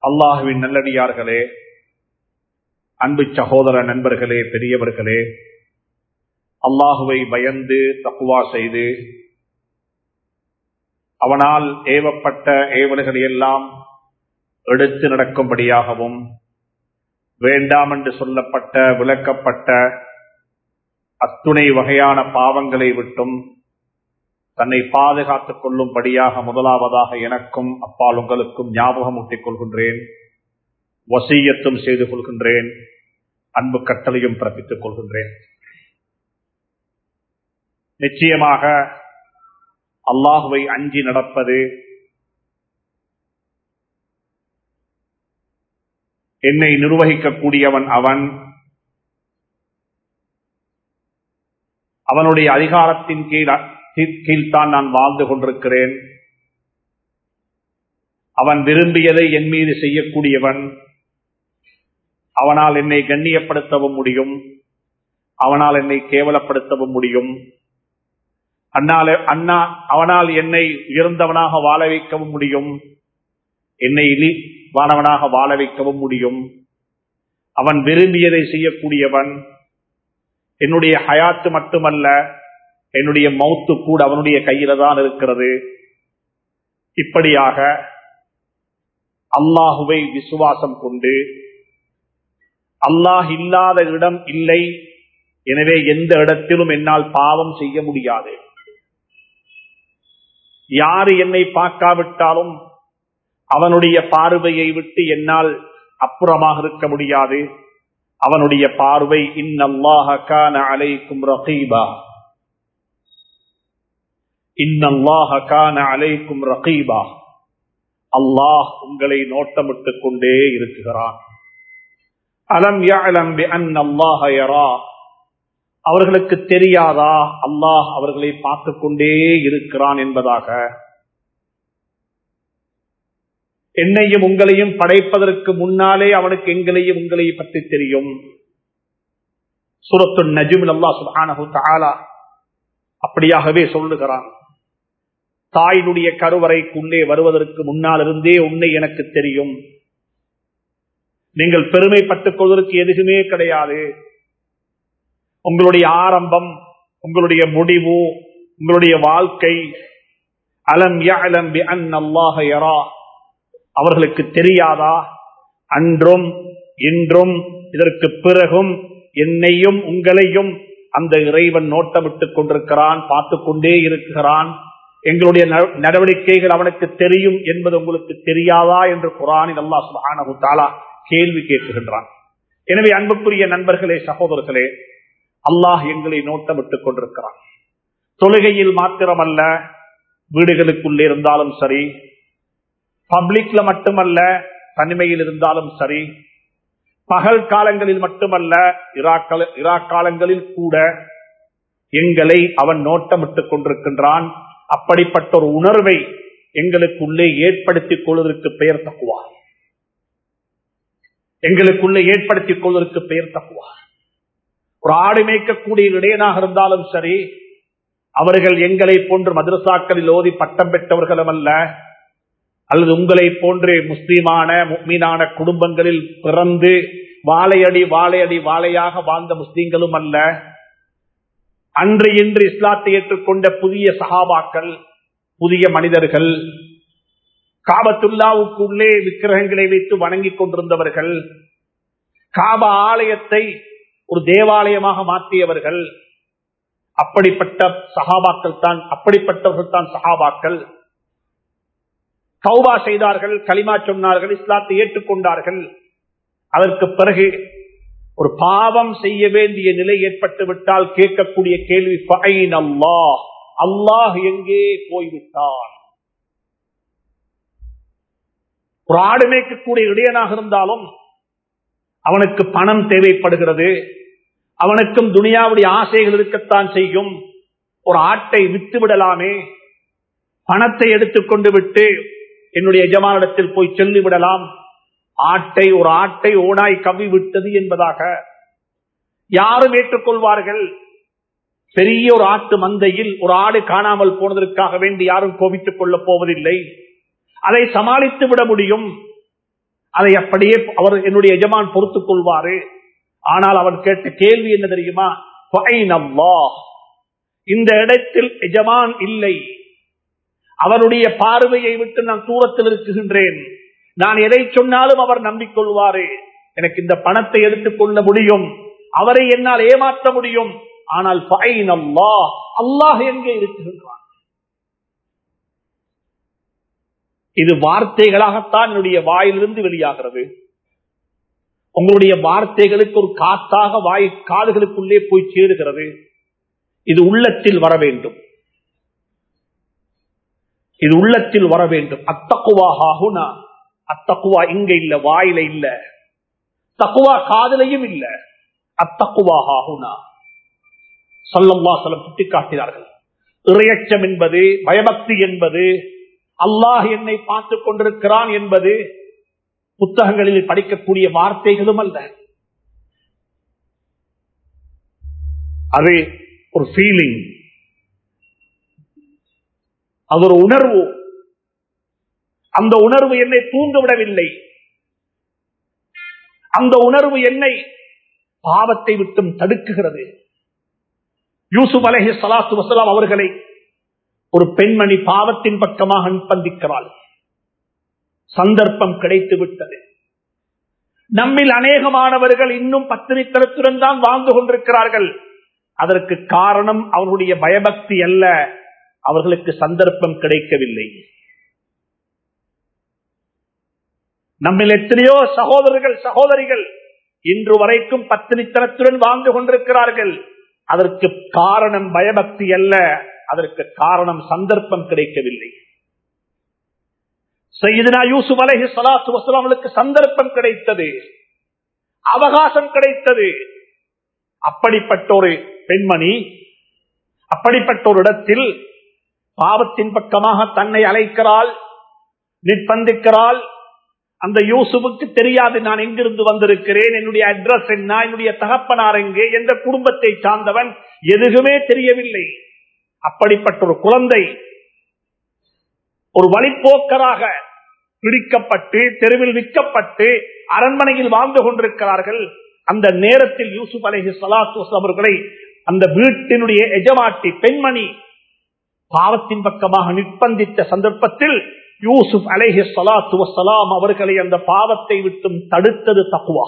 அல்லாஹுவின் நல்லடியார்களே அன்பு சகோதர நண்பர்களே பெரியவர்களே அல்லாஹுவை பயந்து தக்குவா செய்து அவனால் ஏவப்பட்ட ஏவல்களை எல்லாம் எடுத்து நடக்கும்படியாகவும் வேண்டாம் என்று சொல்லப்பட்ட விளக்கப்பட்ட அத்துணை வகையான பாவங்களை விட்டும் தன்னை பாதுகாத்துக் கொள்ளும்படியாக முதலாவதாக எனக்கும் அப்பால் உங்களுக்கும் ஞாபகம் ஊட்டிக் கொள்கின்றேன் வசீயத்தும் செய்து கொள்கின்றேன் அன்பு கட்டளையும் பிறப்பித்துக் கொள்கின்றேன் நிச்சயமாக அல்லாஹுவை அஞ்சி நடப்பது என்னை நிர்வகிக்கக்கூடியவன் அவன் அவனுடைய அதிகாரத்தின் கீழ் கீழ்தான் நான் வாழ்ந்து கொண்டிருக்கிறேன் அவன் விரும்பியதை என் மீது செய்யக்கூடியவன் அவனால் என்னை கண்ணியப்படுத்தவும் முடியும் அவனால் என்னை கேவலப்படுத்தவும் முடியும் அண்ணால அண்ணா அவனால் என்னை உயர்ந்தவனாக வாழ வைக்கவும் முடியும் என்னை இழிவானவனாக வாழ வைக்கவும் முடியும் அவன் விரும்பியதை செய்யக்கூடியவன் என்னுடைய ஹயாத்து மட்டுமல்ல என்னுடைய மௌத்து கூட அவனுடைய கையில தான் இருக்கிறது இப்படியாக அல்லாஹுவை விசுவாசம் கொண்டு அல்லாஹ் இல்லாத இடம் இல்லை எனவே எந்த இடத்திலும் என்னால் பாவம் செய்ய முடியாது யாரு என்னை பார்க்காவிட்டாலும் அவனுடைய பார்வையை விட்டு என்னால் அப்புறமாக இருக்க முடியாது அவனுடைய பார்வை இன்னல்லாஹ கான அலைக்கும் ரகீபா இன்னல்லாஹ கான அலைக்கும் ரகீபா அல்லாஹ் உங்களை நோட்டமிட்டுக் கொண்டே இருக்குகிறான் அலம் யஅலம் பிஅன்ன அல்லாஹ யரா அவர்களுக்கு தெரியாதா அல்லாஹ் அவர்களை பார்த்துக் கொண்டே இருக்கிறான் என்பதாக என்னையும் உங்களையும் படைப்பதற்கு முன்னாலே அவனுக்கு எங்களையும் உங்களையும் பற்றி தெரியும் சுரத்து நஜுமில் அல்லா சுபானு தாலா அப்படியாகவே சொல்லுகிறான் தாயினுடைய கருவறைக்குள்ளே வருவதற்கு முன்னால் இருந்தே உன்னை எனக்கு தெரியும் நீங்கள் பெருமைப்பட்டுக் கொள்வதற்கு எதுவுமே கிடையாது உங்களுடைய ஆரம்பம் உங்களுடைய முடிவு உங்களுடைய வாழ்க்கை அலம் யஅலம் பிஅன்ன அல்லாஹ யரா அவர்களுக்கு தெரியாதா அன்றும் இன்றும் இதற்கு பிறகும் என்னையும் உங்களையும் அந்த இறைவன் நோட்டமிட்டுக் கொண்டிருக்கிறான் பார்த்து கொண்டே இருக்கிறான் எங்களுடைய நடவடிக்கைகள் அவனுக்கு தெரியும் என்பது உங்களுக்கு தெரியாதா என்று குரானில் அல்லா சுபானு தாலா கேள்வி கேட்குகின்றான் எனவே அன்புக்குரிய நண்பர்களே சகோதரர்களே அல்லாஹ் எங்களை நோட்டமிட்டுக் கொண்டிருக்கிறான் தொழுகையில் மாத்திரமல்ல வீடுகளுக்குள்ளே இருந்தாலும் சரி பப்ளிக்ல மட்டுமல்ல தனிமையில் இருந்தாலும் சரி பகல் காலங்களில் மட்டுமல்ல இரா காலங்களில் கூட எங்களை அவன் நோட்டமிட்டுக் கொண்டிருக்கின்றான் அப்படிப்பட்ட ஒரு உணர்வை எங்களுக்குள்ளே ஏற்படுத்திக் கொள்வதற்கு பெயர் தக்குவா எங்களுக்குள்ளே ஏற்படுத்திக் கொள்வதற்கு பெயர் தக்குவா ஒரு ஆடு மேய்க்கக்கூடிய இடையனாக இருந்தாலும் சரி அவர்கள் எங்களை போன்று மதரசாக்களில் ஓதி பட்டம் பெற்றவர்களும் அல்ல அல்லது உங்களை போன்று முஸ்லீமான மீனான குடும்பங்களில் பிறந்து வாழையடி வாழையடி வாழையாக வாழ்ந்த முஸ்லீம்களும் அல்ல அன்று இன்று இஸ்லாத்தை ஏற்றுக்கொண்ட புதிய சகாபாக்கள் புதிய மனிதர்கள் காபத்துல்லாவுக்கு உள்ளே விக்கிரகங்களை வைத்து வணங்கிக் கொண்டிருந்தவர்கள் காப ஆலயத்தை ஒரு தேவாலயமாக மாற்றியவர்கள் அப்படிப்பட்ட சகாபாக்கள் தான் அப்படிப்பட்டவர்கள் தான் சகாபாக்கள் சௌபா செய்தார்கள் களிமா சொன்னார்கள் இஸ்லாத்தை ஏற்றுக்கொண்டார்கள் அதற்கு பிறகு ஒரு பாவம் செய்ய வேண்டிய நிலை ஏற்பட்டு விட்டால் கேட்கக்கூடிய கேள்வி அல்லாஹ் அல்லாஹ் எங்கே போய்விட்டான் ஒரு ஆடு மேய்க்கக்கூடிய இடையனாக இருந்தாலும் அவனுக்கு பணம் தேவைப்படுகிறது அவனுக்கும் துனியாவுடைய ஆசைகள் இருக்கத்தான் செய்யும் ஒரு ஆட்டை விட்டு விடலாமே பணத்தை எடுத்துக்கொண்டு விட்டு என்னுடைய எஜமானிடத்தில் போய் சொல்லிவிடலாம் ஆட்டை ஒரு ஆட்டை ஓடாய் கவி விட்டது என்பதாக யாரும் ஏற்றுக்கொள்வார்கள் பெரிய ஒரு ஆட்டு மந்தையில் ஒரு ஆடு காணாமல் போனதற்காக வேண்டி யாரும் கோபித்துக் கொள்ளப் போவதில்லை அதை சமாளித்து விட முடியும் அதை அப்படியே அவர் என்னுடைய எஜமான் பொறுத்துக் கொள்வாரு ஆனால் அவன் கேட்ட கேள்வி என்ன தெரியுமா ஃபைன் அல்லாஹ். இந்த இடத்தில் எஜமான் இல்லை அவருடைய பார்வையை விட்டு நான் தூரத்தில் இருக்குகின்றேன் நான் எதை சொன்னாலும் அவர் நம்பிக்கொள்வாரு எனக்கு இந்த பணத்தை எடுத்துக் கொள்ள முடியும் அவரை என்னால் ஏமாற்ற முடியும் ஆனால் ஃபைன் அல்லாஹ் அல்லாஹ் எங்கே இருக்குகின்றான் இது வார்த்தைகளாகத்தான் என்னுடைய வாயிலிருந்து வெளியாகிறது உங்களுடைய வார்த்தைகளுக்கு ஒரு காத்தாக வாய் காதுகளுக்குள்ளே போய் சேருகிறது இது உள்ளத்தில் வர வேண்டும் இது உள்ளத்தில் வர வேண்டும் அத்தக்குவாகுனா அத்தக்குவா இங்க இல்ல வாயில இல்ல தக்குவா காதலையும் இல்ல அத்தக்குவாகுனா சொல்லம்மா சொல்ல சுட்டிக்காட்டினார்கள் இறையச்சம் என்பது பயபக்தி என்பது அல்லாஹ் என்னை பார்த்துக் கொண்டிருக்கிறான் என்பது புத்தகங்களில் படிக்கக்கூடிய வார்த்தைகளும் அல்ல அது ஒரு ஃபீலிங் அது ஒரு உணர்வு அந்த உணர்வு என்னை தூங்க விடவில்லை அந்த உணர்வு என்னை பாவத்தை விட்டும் தடுக்குகிறது யூசுப் அலஹி சலாத்து வசலாம் அவர்களை ஒரு பெண்மணி பாவத்தின் பக்கமாக நிர்பந்திக்கிறாள் சந்தர்ப்பம் கிடைத்து விட்டது நம்மில் அநேகமானவர்கள் இன்னும் பத்திரித்தனத்துடன் தான் வாழ்ந்து கொண்டிருக்கிறார்கள் அதற்கு காரணம் அவர்களுடைய பயபக்தி அல்ல அவர்களுக்கு சந்தர்ப்பம் கிடைக்கவில்லை நம்மில் எத்தனையோ சகோதரர்கள் சகோதரிகள் இன்று வரைக்கும் பத்தினித்தனத்துடன் வாழ்ந்து கொண்டிருக்கிறார்கள் அதற்கு காரணம் பயபக்தி அல்ல அதற்கு காரணம் சந்தர்ப்பம் கிடைக்கவில்லை சையதுனா யூசுப் அலஹி சலாத்து வசலாமலுக்கு சந்தர்ப்பம் கிடைத்தது அவகாசம் கிடைத்தது அப்படிப்பட்ட ஒரு பெண்மணி அப்படிப்பட்ட ஒரு இடத்தில் பாவத்தின் பக்கமாக தன்னை அழைக்கிறாள் நிர்பந்திக்கிறாள் அந்த யூசுஃபுக்கு தெரியாது நான் எங்கிருந்து வந்திருக்கிறேன் என்னுடைய அட்ரஸ் என்ன என்னுடைய தகப்பனார் எங்கே எந்த குடும்பத்தை சார்ந்தவன் எதுவுமே தெரியவில்லை அப்படிப்பட்ட ஒரு குழந்தை ஒரு வழிப்போக்கராக பிடிக்கப்பட்டு தெருவில் விற்கப்பட்டு அரண்மனையில் வாழ்ந்து கொண்டிருக்கிறார்கள் அந்த நேரத்தில் யூசுப் அலஹி சலாத்து அவர்களை அந்த வீட்டினுடைய எஜமாட்டி பெண்மணி பாவத்தின் பக்கமாக நிர்பந்தித்த சந்தர்ப்பத்தில் யூசுப் அலேஹி சலாத்து வசலாம் அவர்களை அந்த பாவத்தை விட்டும் தடுத்தது தக்குவா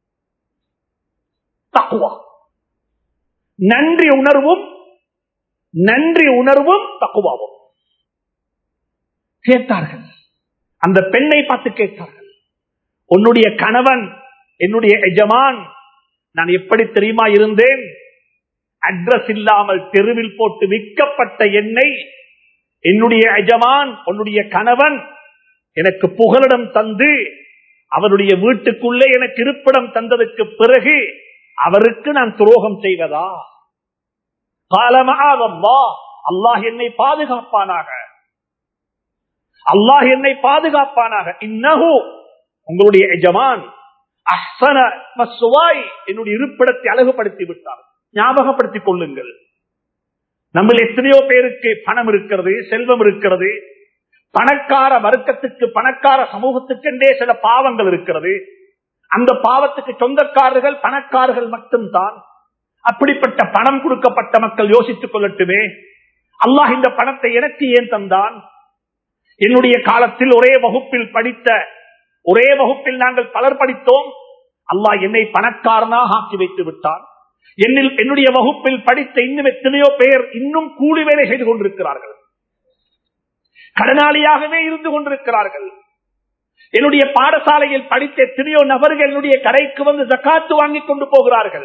தக்குவா நன்றி உணர்வும் நன்றி உணர்வும் தக்குவாவும் கேட்டார்கள் அந்த பெண்ணை பார்த்து கேட்டார்கள் உன்னுடைய கணவன் என்னுடைய எஜமான் நான் எப்படி தெரியுமா இருந்தேன் அட்ரஸ் இல்லாமல் தெருவில் போட்டு விற்கப்பட்ட எண்ணெய் என்னுடைய எஜமான் உன்னுடைய கணவன் எனக்கு புகலிடம் தந்து அவருடைய வீட்டுக்குள்ளே எனக்கு இருப்பிடம் தந்ததுக்கு பிறகு அவருக்கு நான் துரோகம் செய்வதா காலமாவல்லா அல்லாஹ் என்னை பாதுகாப்பானாக அல்லாஹ் என்னை பாதுகாப்பானாக இன்னஹு உங்களுடைய எஜமான் அஹ்சன மஸ்வாய் என்னுடைய இருப்பிடத்தை அழகுபடுத்தி விட்டார் ஞாபகப்படுத்திக் கொள்ளுங்கள் நம்ம எத்தனையோ பேருக்கு பணம் இருக்கிறது செல்வம் இருக்கிறது பணக்கார வர்க்கத்துக்கு பணக்கார சமூகத்துக்கென்றே சில பாவங்கள் இருக்கிறது அந்த பாவத்துக்கு சொந்தக்காரர்கள் பணக்காரர்கள் மட்டும்தான் அப்படிப்பட்ட பணம் கொடுக்கப்பட்ட மக்கள் யோசித்துக் கொள்ளட்டுமே அல்லாஹ் இந்த பணத்தை எனக்கு ஏன் தந்தான் என்னுடைய காலத்தில் ஒரே வகுப்பில் படித்த ஒரே வகுப்பில் நாங்கள் பலர் படித்தோம் அல்லாஹ் என்னை பணக்காரனாக ஆக்கி வைத்து விட்டான் என்னில் என்னுடைய வகுப்பில் படித்த இன்னும் எத்தனையோ பேர் இன்னும் கூலி வேலை செய்து கொண்டிருக்கிறார்கள் கடனாளியாகவே இருந்து கொண்டிருக்கிறார்கள் என்னுடைய பாடசாலையில் படித்த எத்தனையோ நபர்கள் என்னுடைய கரைக்கு வந்து ஜக்காத்து வாங்கி கொண்டு போகிறார்கள்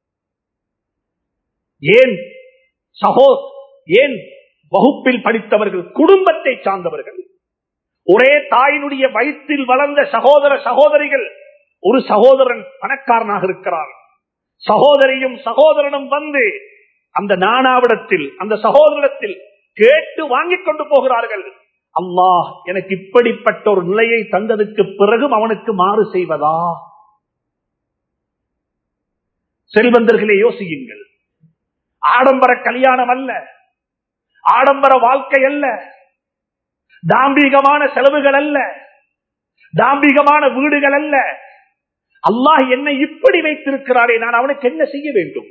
ஏன் சகோ ஏன் வகுப்பில் படித்தவர்கள் குடும்பத்தை சார்ந்தவர்கள் ஒரே தாயினுடைய வயிற்றில் வளர்ந்த சகோதர சகோதரிகள் ஒரு சகோதரன் பணக்காரனாக இருக்கிறார் சகோதரியும் சகோதரனும் வந்து அந்த நானாவிடத்தில் அந்த சகோதரத்தில் கேட்டு வாங்கிக் கொண்டு போகிறார்கள் அல்லாஹ் எனக்கு இப்படிப்பட்ட ஒரு நிலையை தந்ததுக்கு பிறகும் அவனுக்கு மாறு செய்வதா செல்வந்தர்களே யோசியுங்கள் ஆடம்பர கல்யாணம் அல்ல ஆடம்பர வாழ்க்கை அல்ல தாம்பீகமான செலவுகள் அல்ல தாம்பிகமான வீடுகள் அல்ல அல்லாஹ் என்னை இப்படி வைத்திருக்கிறாரே நான் அவனுக்கு என்ன செய்ய வேண்டும்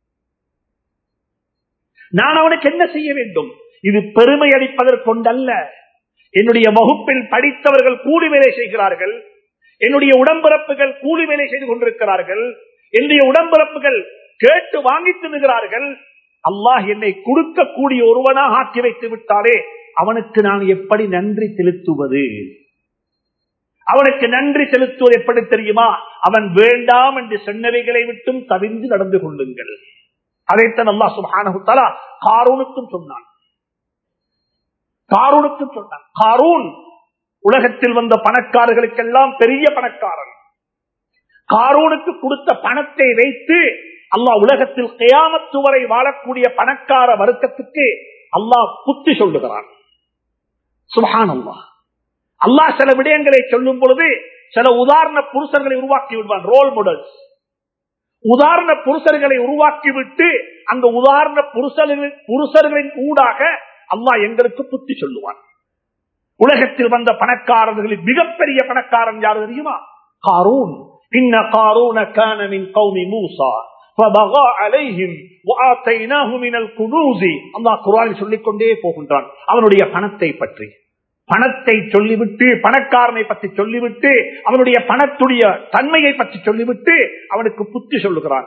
நான் அவனுக்கு என்ன செய்ய வேண்டும் இது பெருமை அடிப்பதற்கொண்டல்ல என்னுடைய வகுப்பில் படித்தவர்கள் கூலி வேலை செய்கிறார்கள் என்னுடைய உடம்பிறப்புகள் கூலி வேலை செய்து கொண்டிருக்கிறார்கள் என்னுடைய உடம்பிறப்புகள் கேட்டு வாங்கி தின்னுகிறார்கள் அல்லாஹ் என்னை கொடுக்கக்கூடிய ஒருவனாக ஆக்கி வைத்து விட்டாலே அவனுக்கு நான் எப்படி நன்றி செலுத்துவது அவனுக்கு நன்றி செலுத்துவது எப்படி தெரியுமா அவன் வேண்டாம் என்று சொன்னவைகளை விட்டும் தவிர்ந்து நடந்து கொள்ளுங்கள் அதைத்தான் அல்லா சுபானகுத்தாலா காரூனுக்கும் சொன்னான் காரூனுக்கும் சொன்னான் காரூன் உலகத்தில் வந்த பணக்காரர்களுக்கெல்லாம் பெரிய பணக்காரன் காரூனுக்கு கொடுத்த பணத்தை வைத்து அல்லாஹ் உலகத்தில் கயாமத்து வரை வாழக்கூடிய பணக்கார வர்க்கத்துக்கு அல்லாஹ் புத்தி சொல்லுகிறான் சுபஹான் அல்லாஹ் அல்லாஹ் சில விடயங்களை சொல்லும் பொழுது சில உதாரண புருஷர்களை உருவாக்கி விடுவான் ரோல் மாடல்ஸ் உதாரண புருஷர்களை உருவாக்கிவிட்டு அந்த உதாரண புருஷர்களின் புருஷர்களின் ஊடாக அல்லாஹ் எங்களுக்கு புத்தி சொல்லுவான் உலகத்தில் வந்த பணக்காரர்களில் மிகப்பெரிய பணக்காரன் யாரு தெரியுமா காரூன் இன்ன காரூன கான மின் கௌமி மூசா فبغى عليهم وآتيناه من الكنوز அல்லாஹ் குர்ஆனில் சொல்லிக் கொண்டே போகின்றான் அவனுடைய பணத்தை பற்றி பணத்தை சொல்லிவிட்டு பணக்காரனை பற்றி சொல்லிவிட்டு அவனுடைய பணத்துடைய தன்மையை பற்றி சொல்லிவிட்டு அவனுக்கு புத்தி சொல்லுகிறான்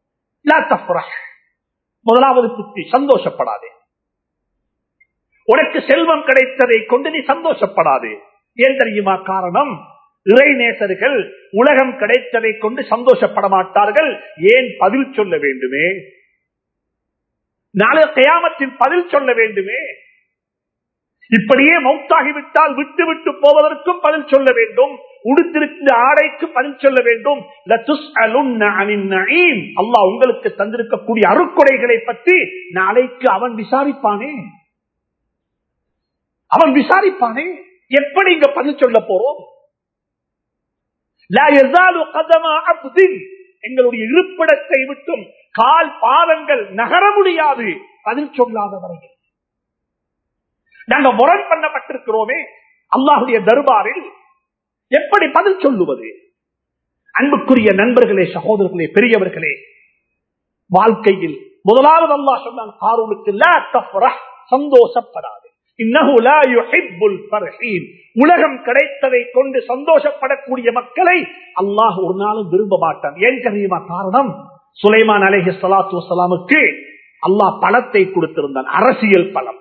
முதலாவது புத்தி சந்தோஷப்படாதே உனக்கு செல்வம் கிடைத்ததை கொண்டு நீ சந்தோஷப்படாதே ஏன் தெரியுமா காரணம் இறை நேசர்கள் உலகம் கிடைத்ததை கொண்டு சந்தோஷப்பட மாட்டார்கள் ஏன் பதில் சொல்ல வேண்டுமே நாளைய கயாமத்தில் பதில் சொல்ல வேண்டுமே இப்படியே மௌத்தாகிவிட்டால் விட்டு விட்டு போவதற்கும் பதில் சொல்ல வேண்டும் உடுத்திருக்கிற ஆடைக்கு பதில் சொல்ல வேண்டும் அல்லாஹ் உங்களுக்கு தந்திருக்கக்கூடிய அருக்கொடைகளை பற்றி நாளைக்கு அவன் விசாரிப்பானே அவன் விசாரிப்பானே எப்படி இங்க பதில் சொல்ல போறோம் எங்களுடைய இருப்பிடத்தை விட்டும் கால் பாதங்கள் நகர முடியாது பதில் சொல்லாத வரையில் நாங்க முரண் பண்ணப்பட்டிருக்கிறோமே அல்லாஹுடைய தர்பாரில் எப்படி பதில் சொல்லுவது அன்புக்குரிய நண்பர்களே சகோதரர்களே பெரியவர்களே வாழ்க்கையில் முதலாவது அல்லாஹ் சொன்னான் காரூனுக்கு சந்தோஷப்படாது உலகம் கிடைத்ததை கொண்டு சந்தோஷப்படக்கூடிய மக்களை அல்லாஹ் ஒரு நாளும் விரும்ப மாட்டான் ஏன் தெரியுமா காரணம் சுலைமான் அலேஹி சலாத்து வலாமுக்கு அல்லாஹ் பணத்தை கொடுத்திருந்தான் அரசியல் பலம்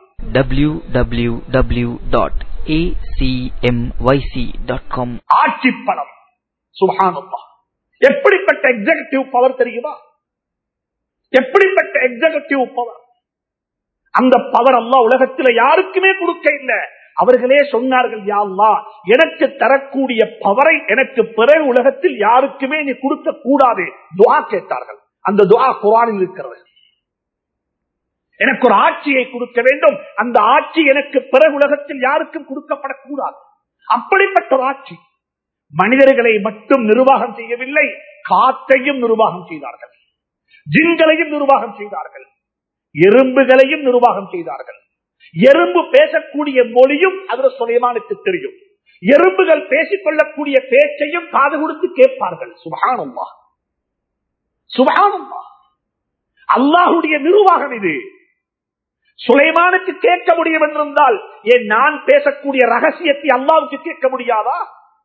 www.acmyc.com ஆட்சி பலம் சுபானப்பா எப்படிப்பட்ட எக்ஸிகட்டிவ் பவர் தெரியுமா எப்படிப்பட்ட எக்ஸிகட்டிவ் பவர் அந்த பவர் அல்லா உலகத்தில் யாருக்குமே கொடுக்க இல்லை அவர்களே சொன்னார்கள் யாழ்லா எனக்கு தரக்கூடிய பவரை எனக்கு பிறகு உலகத்தில் யாருக்குமே நீ கொடுக்க கூடாது துவா கேட்டார்கள் அந்த துவா குரானில் இருக்கிறது எனக்கு ஒரு ஆட்சியை கொடுக்க வேண்டும் அந்த ஆட்சி எனக்கு பிறகு உலகத்தில் யாருக்கும் கொடுக்கப்படக்கூடாது அப்படிப்பட்ட ஒரு ஆட்சி மனிதர்களை மட்டும் நிர்வாகம் செய்யவில்லை காற்றையும் நிர்வாகம் செய்தார்கள் ஜின்களையும் நிர்வாகம் செய்தார்கள் எறும்புகளையும் நிர்வாகம் செய்தார்கள் எறும்பு பேசக்கூடிய மொழியும் அதில் சுலைமானுக்கு தெரியும் எறும்புகள் பேசிக் கொள்ளக்கூடிய பேச்சையும் காது கொடுத்து கேட்பார்கள் சுபகானம்மா சுபகானம்மா அல்லாஹுடைய நிர்வாகம் இது சுலைமானுக்கு கேட்க முடியும் என்றிருந்தால் ஏன் நான் பேசக்கூடிய ரகசியத்தை அல்லாவுக்கு கேட்க முடியாதா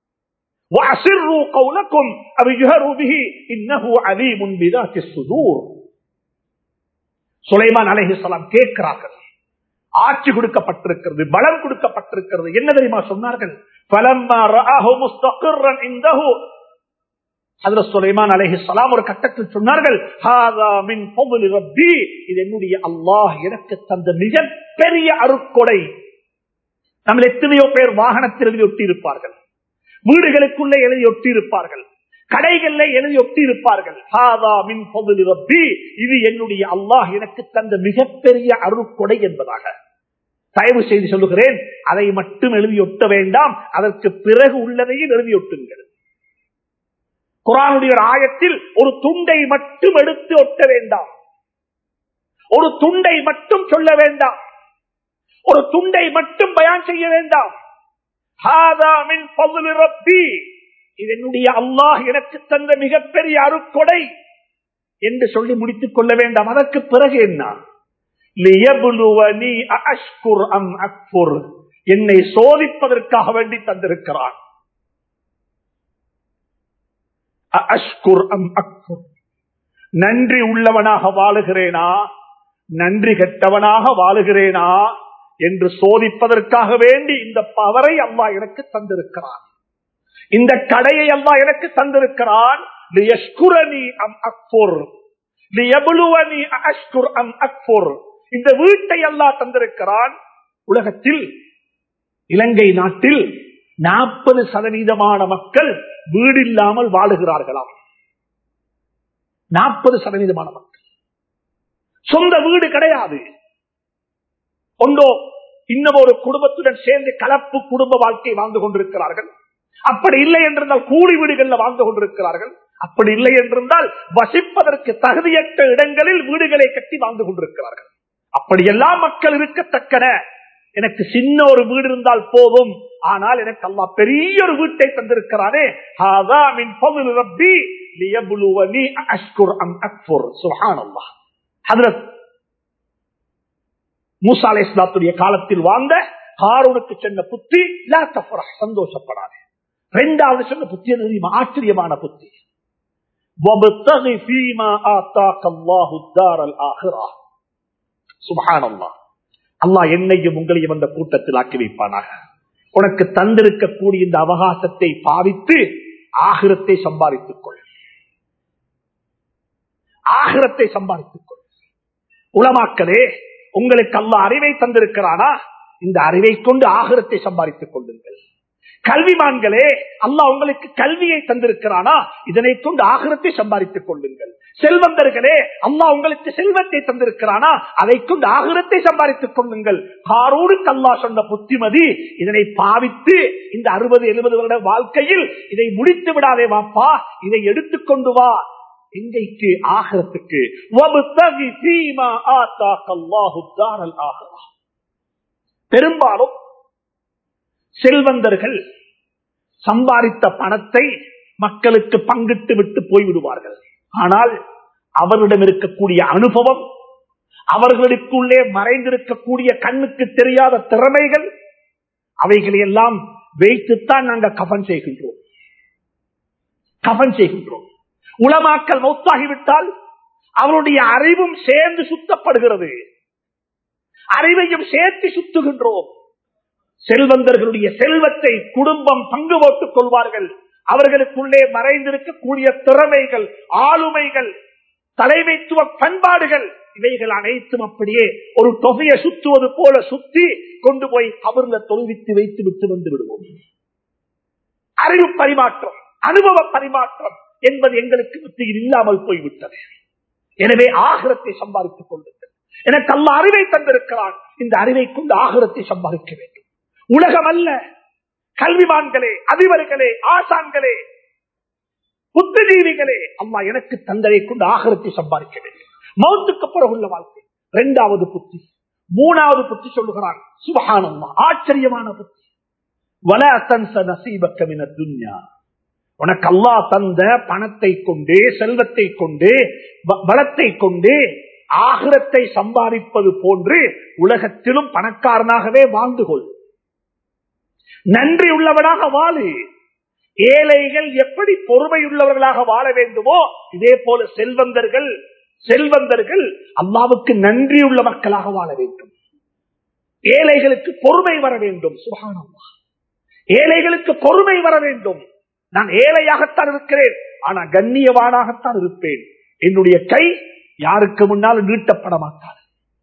சுலைமான் அலைஹிஸ்லாம் கேட்கிறார்கள் ஆட்சி கொடுக்கப்பட்டிருக்கிறது பலம் கொடுக்கப்பட்டிருக்கிறது என்ன தெரியுமா சொன்னார்கள் சுலைமான் அலைஹிஸ்லாம் ஒரு கட்டத்தில் சொன்னார்கள் இது என்னுடைய அல்லாஹ் எனக்கு தந்த மிக பெரிய அருக்கொடை நம்ம எத்தனையோ பேர் வாகனத்தில் எழுதி ஒட்டி இருப்பார்கள் வீடுகளுக்குள்ளே எழுதி ஒட்டி இருப்பார்கள் கடைகள்ல எழுதி ஒட்டி இருப்பார்கள் இது என்னுடைய அல்லாஹ் எனக்கு தந்த மிகப்பெரிய அருட்கொடை என்பதாக தயவு செய்து சொல்லுகிறேன் அதை மட்டும் எழுதி ஒட்ட வேண்டாம் அதற்கு பிறகு உள்ளதையும் எழுதி ஒட்டுங்கள் குரானுடைய ஒரு ஆயத்தில் ஒரு துண்டை மட்டும் எடுத்து ஒட்ட வேண்டாம் ஒரு துண்டை மட்டும் சொல்ல வேண்டாம் ஒரு துண்டை மட்டும் பயான் செய்ய வேண்டாம் ஹாதா மின் ஃபضل ரப்பி இது என்னுடைய அல்லாஹ் எனக்கு தந்த மிகப்பெரிய அருக்கொடை என்று சொல்லி முடித்துக் கொள்ள வேண்டாம் அதற்கு பிறகு என்ன லியபுலுவனி அஷ்குர் அம் அக்புர் என்னை சோதிப்பதற்காக வேண்டி தந்திருக்கிறான் அஷ்குர் அம் அக்புர் நன்றி உள்ளவனாக வாழுகிறேனா நன்றி கெட்டவனாக வாழுகிறேனா என்று சோதிப்பதற்காக வேண்டி இந்த பவரை அம்மா எனக்கு தந்திருக்கிறான் இந்த கடையை அம்மா எனக்கு தந்திருக்கிறான் லியஷ்குரணி அம் அக்புர் லியபுலுவனி அஷ்குர் அம் அக்புர் இந்த வீட்டை அல்லாஹ் தந்திருக்கிறான் உலகத்தில் இலங்கை நாட்டில் நாற்பது சதவீதமான மக்கள் வீடு இல்லாமல் வாழுகிறார்களாம் நாற்பது சதவீதமான மக்கள் சொந்த வீடு கிடையாது ஒன்றோ இன்னும் ஒரு குடும்பத்துடன் சேர்ந்து கலப்பு குடும்ப வாழ்க்கை வாழ்ந்து கொண்டிருக்கிறார்கள் அப்படி இல்லை என்றிருந்தால் கூலி வீடுகள்ல வாழ்ந்து கொண்டிருக்கிறார்கள் அப்படி இல்லை என்றிருந்தால் வசிப்பதற்கு தகுதியற்ற இடங்களில் வீடுகளை கட்டி வாழ்ந்து கொண்டிருக்கிறார்கள் அப்படியெல்லாம் மக்கள் இருக்கத்தக்கன எனக்கு சின்ன ஒரு வீடு இருந்தால் போதும் ஆனால் எனக்கு அல்லா பெரிய ஒரு வீட்டை தந்திருக்கிறானே மூசா அலை இஸ்லாத்துடைய காலத்தில் வாழ்ந்த ஹாரூனுக்கு சென்ற புத்தி சந்தோஷப்படாது இரண்டாவது சொன்ன புத்தி தெரியுமா ஆச்சரியமான புத்தி சுபஹானல்லாஹ் அல்லாஹ் என்னையும் உங்களையும் அந்த கூட்டத்தில் ஆக்கி வைப்பானாக உனக்கு தந்திருக்கக்கூடிய இந்த அவகாசத்தை பாவித்து ஆகிரத்தை சம்பாதித்துக் கொள் ஆகிரத்தை சம்பாதித்துக் கொள் உலமாக்களே உங்களுக்கு அல்ல அறிவை தந்திருக்கிறானா இந்த அறிவை கொண்டு ஆகிரத்தை சம்பாதித்துக் கொள்ளுங்கள் கல்விமான்களே அல்லா உங்களுக்கு கல்வியை தந்திருக்கிறானா இதனை கொண்டு ஆகிரத்தை சம்பாதித்துக் கொள்ளுங்கள் செல்வந்தர்களே அம்மா உங்களுக்கு செல்வத்தை தந்திருக்கிறானா அதை கொண்டு ஆகிரத்தை சம்பாதித்துக் கொள்ளுங்கள் காரோடுக்கு அல்லா சொன்ன புத்திமதி இதனை பாவித்து இந்த அறுபது எழுபது வருட வாழ்க்கையில் இதை முடித்து விடாதே வாப்பா இதை எடுத்துக்கொண்டு வா எங்கைக்கு ஆகிறதுக்கு பெரும்பாலும் செல்வந்தர்கள் சம்பாதித்த பணத்தை மக்களுக்கு பங்கிட்டு விட்டு போய்விடுவார்கள் ஆனால் அவர்களிடம் இருக்கக்கூடிய அனுபவம் அவர்களுக்குள்ளே மறைந்திருக்கக்கூடிய கண்ணுக்கு தெரியாத திறமைகள் அவைகளை எல்லாம் வைத்துத்தான் நாங்கள் கபன் செய்கின்றோம் கபன் செய்கின்றோம் உளமாக்கல் மௌத்தாகிவிட்டால் அவருடைய அறிவும் சேர்ந்து சுத்தப்படுகிறது அறிவையும் சேர்த்து சுத்துகின்றோம் செல்வந்தர்களுடைய செல்வத்தை குடும்பம் பங்கு போட்டுக் கொள்வார்கள் அவர்களுக்குள்ளே மறைந்திருக்கக்கூடிய திறமைகள் ஆளுமைகள் தலைமைத்துவ பண்பாடுகள் இவைகள் அனைத்தும் அப்படியே ஒரு தொகையை சுத்துவது போல சுத்தி கொண்டு போய் அவர்ல தொழுவித்து வைத்து விட்டு வந்து விடுவோம் அறிவு பரிமாற்றம் அனுபவ பரிமாற்றம் என்பது எங்களுக்கு மத்தியில் இல்லாமல் போய்விட்டது எனவே ஆகிரத்தை சம்பாதித்துக் கொள்ளுங்கள் எனக்கு அல்ல அறிவை தந்திருக்கிறான் இந்த அறிவை கொண்டு ஆகிரத்தை சம்பாதிக்க வேண்டும் உலகம் அல்ல கல்விமான்களே அதிபர்களே ஆசான்களே புத்தஜீவிகளே அம்மா எனக்கு தந்தரை கொண்டு ஆகரத்தை சம்பாதிக்க வேண்டும் மௌத்துக்கு பிறகு உள்ள வாழ்க்கை இரண்டாவது புத்தி மூணாவது புத்தி சொல்லுகிறான் சுபகானம்மா ஆச்சரியமான புத்தி வல தன்ச நசீபக்கமின துன்யா உனக்கு அல்லா தந்த பணத்தை கொண்டு செல்வத்தை கொண்டு பலத்தை கொண்டு ஆகிரத்தை சம்பாதிப்பது போன்று உலகத்திலும் பணக்காரனாகவே வாழ்ந்து கொள் நன்றி உள்ளவனாக வாழு ஏழைகள் எப்படி பொறுமையுள்ளவர்களாக வாழ வேண்டுமோ இதே போல செல்வந்தர்கள் செல்வந்தர்கள் அல்லாவுக்கு நன்றியுள்ள மக்களாக வாழ வேண்டும் ஏழைகளுக்கு பொறுமை வர வேண்டும் சுகானம்மா ஏழைகளுக்கு பொறுமை வர வேண்டும் நான் ஏழையாகத்தான் இருக்கிறேன் ஆனா கண்ணியவானாகத்தான் இருப்பேன் என்னுடைய கை யாருக்கு முன்னால் நீட்டப்பட மாட்டார்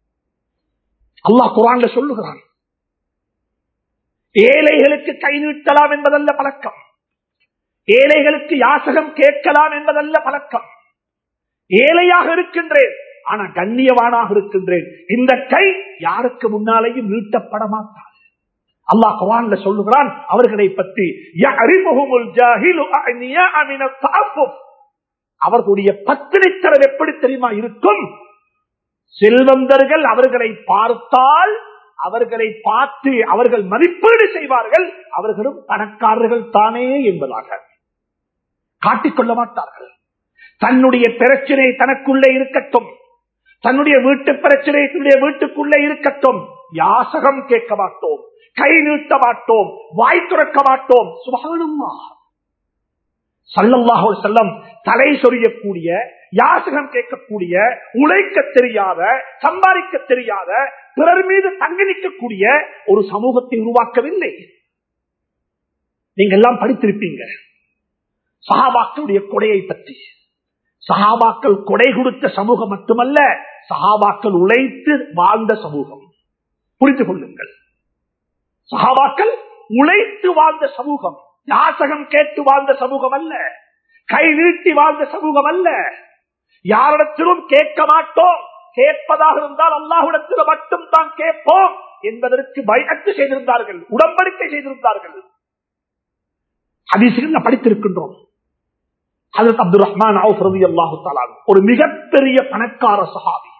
அல்லாஹ் குரான்ல சொல்லுகிறான் ஏழைகளுக்கு கை நீட்டலாம் என்பதல்ல பழக்கம் ஏழைகளுக்கு யாசகம் கேட்கலாம் என்பதல்ல பழக்கம் ஏழையாக இருக்கின்றேன் ஆனா கண்ணியவானாக இருக்கின்றேன் இந்த கை யாருக்கு முன்னாலேயும் நீட்டப்பட மாட்டார் அல்லாஹ் குரான்ல சொல்லுகிறான் அவர்களை பற்றி அவர்களுடைய பத்தினித்தரம் எப்படி தெரியுமா இருக்கும் செல்வந்தர்கள் அவர்களை பார்த்தால் அவர்களை பார்த்து அவர்கள் மதிப்பீடு செய்வார்கள் அவர்களும் பணக்காரர்கள் தானே என்பதாக காட்டிக்கொள்ள மாட்டார்கள் தன்னுடைய பிரச்சனை தனக்குள்ளே இருக்கட்டும் தன்னுடைய வீட்டு பிரச்சனை தன்னுடைய வீட்டுக்குள்ளே இருக்கட்டும் யாசகம் கேட்க மாட்டோம் கை நீட்ட மாட்டோம் வாய் துறக்க மாட்டோம் சுபானம்மா சல்லல்லாஹு செல்லம் தலை சொரியக்கூடிய யாசகம் கேட்கக்கூடிய உழைக்க தெரியாத சம்பாதிக்க தெரியாத பிறர் மீது தங்கி நிற்கக்கூடிய ஒரு சமூகத்தை உருவாக்கவில்லை நீங்க எல்லாம் படித்திருப்பீங்க சஹாபாக்களுடைய கொடையை பற்றி சஹாபாக்கள் கொடை கொடுத்த சமூகம் மட்டுமல்ல சஹாபாக்கள் உழைத்து வாழ்ந்த சமூகம் புரிந்து கொள்ளுங்கள் சஹாபாக்கள் உழைத்து வாழ்ந்த சமூகம் யாசகம் கேட்டு வாழ்ந்த சமூகம் அல்ல கை நீட்டி வாழ்ந்த சமூகம் அல்ல யாரிடத்திலும் கேட்க மாட்டோம் கேட்பதாக இருந்தால் அல்லாஹுடத்தில் மட்டும் தான் கேட்போம் என்பதற்கு பயத்து செய்திருந்தார்கள் உடன்படிக்கை செய்திருந்தார்கள் ஹதீசுகள் படித்திருக்கின்றோம் ஹசரத் அப்துல் ரஹ்மான் அல்லாஹு ஒரு மிகப்பெரிய பணக்கார சஹாபி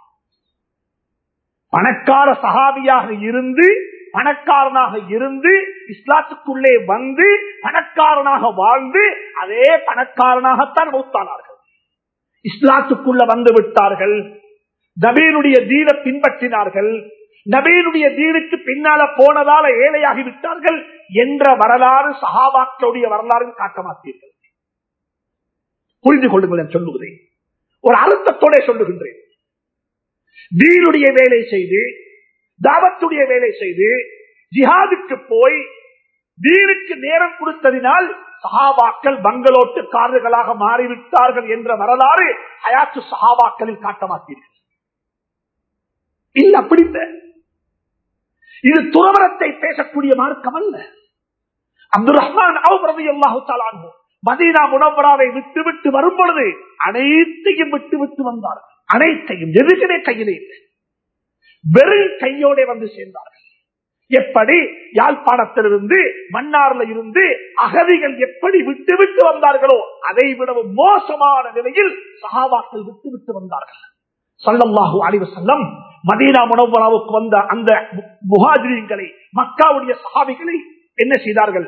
பணக்கார சஹாபியாக இருந்து பணக்காரனாக இருந்து இஸ்லாத்துக்குள்ளே வந்து பணக்காரனாக வாழ்ந்து அதே பணக்காரனாகத்தான் மௌத்தானார்கள் இஸ்லாத்துக்குள்ள வந்து விட்டார்கள் நபீனுடைய தீன பின்பற்றினார்கள் நபீனுடைய தீனுக்கு பின்னால போனதால ஏழையாகி விட்டார்கள் என்ற வரலாறு சஹாபாக்களுடைய வரலாறு காட்ட மாட்டீர்கள் புரிந்து கொள்ளுங்கள் நான் சொல்லுகிறேன் ஒரு அழுத்தத்தோட சொல்லுகின்றேன் தீனுடைய வேலை செய்து தாவத்துடைய வேலை செய்து ஜிஹாதுக்கு போய் தீனுக்கு நேரம் கொடுத்ததினால் சஹாபாக்கள் பங்களோட்டுக்காரர்களாக மாறிவிட்டார்கள் என்ற வரலாறு ஹயாத்து சஹாபாக்களில் காட்ட மாட்டீர்கள் இல்ல அப்படி இது துறவரத்தை பேசக்கூடிய மார்க்கம் அல்ல அப்துல் ரஹ்மான் அவுரதி அல்லாஹு தாலானோ மதீனா முனவராவை விட்டு விட்டு வரும் பொழுது அனைத்தையும் விட்டு விட்டு வந்தார்கள் அனைத்தையும் எதுக்குமே கையிலே இல்லை வெறும் கையோட வந்து சேர்ந்தார்கள் எப்படி யாழ்ப்பாணத்திலிருந்து மன்னார்ல இருந்து அகதிகள் எப்படி விட்டு விட்டு வந்தார்களோ அதை விடவும் மோசமான நிலையில் சகாபாக்கள் விட்டு விட்டு வந்தார்கள் சல்லல்லாஹு அலிவ செல்லம் மதீனா முனவராவுக்கு வந்த அந்த முகாஜிரிங்களை மக்காவுடைய சஹாபிகளை என்ன செய்தார்கள்